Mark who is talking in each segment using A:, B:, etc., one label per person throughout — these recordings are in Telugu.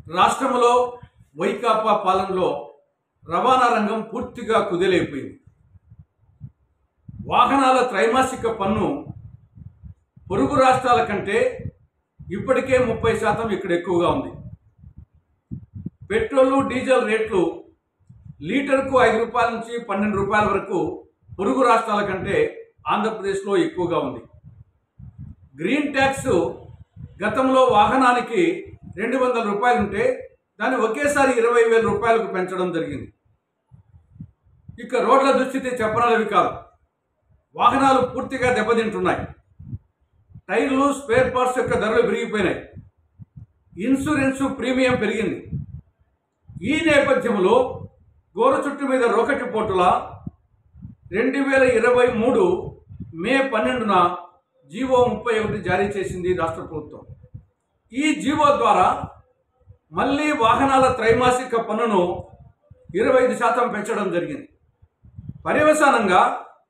A: రాష్ట్రంలో వైకాపా పాలనలో రవాణా రంగం పూర్తిగా కుదేలైపోయింది వాహనాల త్రైమాసిక పన్ను పొరుగు రాష్ట్రాల కంటే ఇప్పటికే ముప్పై శాతం ఇక్కడ ఎక్కువగా ఉంది పెట్రోలు డీజిల్ రేట్లు లీటర్కు ఐదు రూపాయల నుంచి పన్నెండు రూపాయల వరకు పొరుగు రాష్ట్రాల కంటే ఆంధ్రప్రదేశ్లో ఎక్కువగా ఉంది గ్రీన్ ట్యాక్స్ గతంలో వాహనానికి రెండు వందల రూపాయలు ఉంటే దాన్ని ఒకేసారి ఇరవై వేల రూపాయలకు పెంచడం జరిగింది ఇక రోడ్ల దుస్థితి చెప్పనలవి కాదు వాహనాలు పూర్తిగా దెబ్బతింటున్నాయి టైర్లు స్పేర్ పార్ట్స్ యొక్క ధరలు పెరిగిపోయినాయి ఇన్సూరెన్సు ప్రీమియం పెరిగింది ఈ నేపథ్యంలో గోర చుట్టు మీద రోకటి పోటుల రెండు వేల ఇరవై మూడు మే పన్నెండున జీవో ముప్పై ఒకటి జారీ చేసింది రాష్ట్ర ప్రభుత్వం ఈ జీవో ద్వారా మళ్ళీ వాహనాల త్రైమాసిక పన్నును ఇరవై ఐదు శాతం పెంచడం జరిగింది పర్యవసానంగా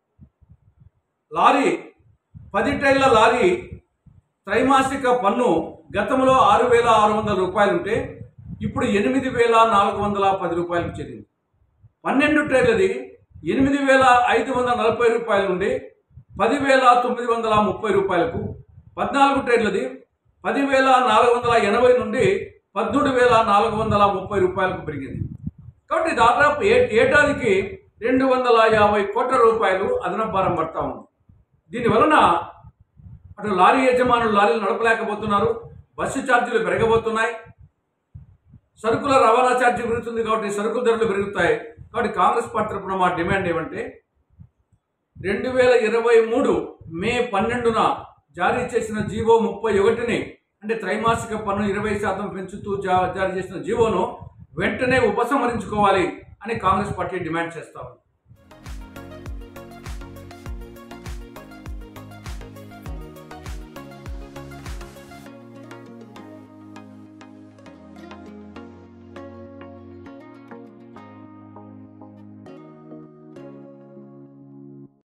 A: లారీ పది టైర్ల లారీ త్రైమాసిక పన్ను గతంలో ఆరు వేల ఆరు వందల రూపాయలు ఉంటే ఇప్పుడు ఎనిమిది వేల నాలుగు వందల పది రూపాయలకు చేరింది పన్నెండు టైర్లది ఎనిమిది వేల ఐదు వందల నలభై రూపాయల నుండి పదివేల తొమ్మిది వందల ముప్పై రూపాయలకు పద్నాలుగు టైర్లది పదివేల నాలుగు వందల ఎనభై నుండి పద్మూడు వేల నాలుగు వందల ముప్పై రూపాయలకు పెరిగింది కాబట్టి దాదాపు ఏ ఏటాదికి రెండు వందల యాభై కోట్ల రూపాయలు అదనపు భారం పడతా ఉంది దీనివలన అటు లారీ యజమానులు లారీలు నడపలేకపోతున్నారు బస్సు ఛార్జీలు పెరగబోతున్నాయి సరుకుల రవాణా ఛార్జీ పెరుగుతుంది కాబట్టి సరుకుల ధరలు పెరుగుతాయి కాబట్టి కాంగ్రెస్ పార్టీ తరపున మా డిమాండ్ ఏమంటే రెండు వేల ఇరవై మూడు మే పన్నెండున జారీ చేసిన జీవో ముప్పై ఒకటిని అంటే త్రైమాసిక పన్ను ఇరవై శాతం పెంచుతూ జా- జారీ చేసిన జీవోను వెంటనే ఉపసంహరించుకోవాలి అని కాంగ్రెస్ పార్టీ డిమాండ్ చేస్తా ఉంది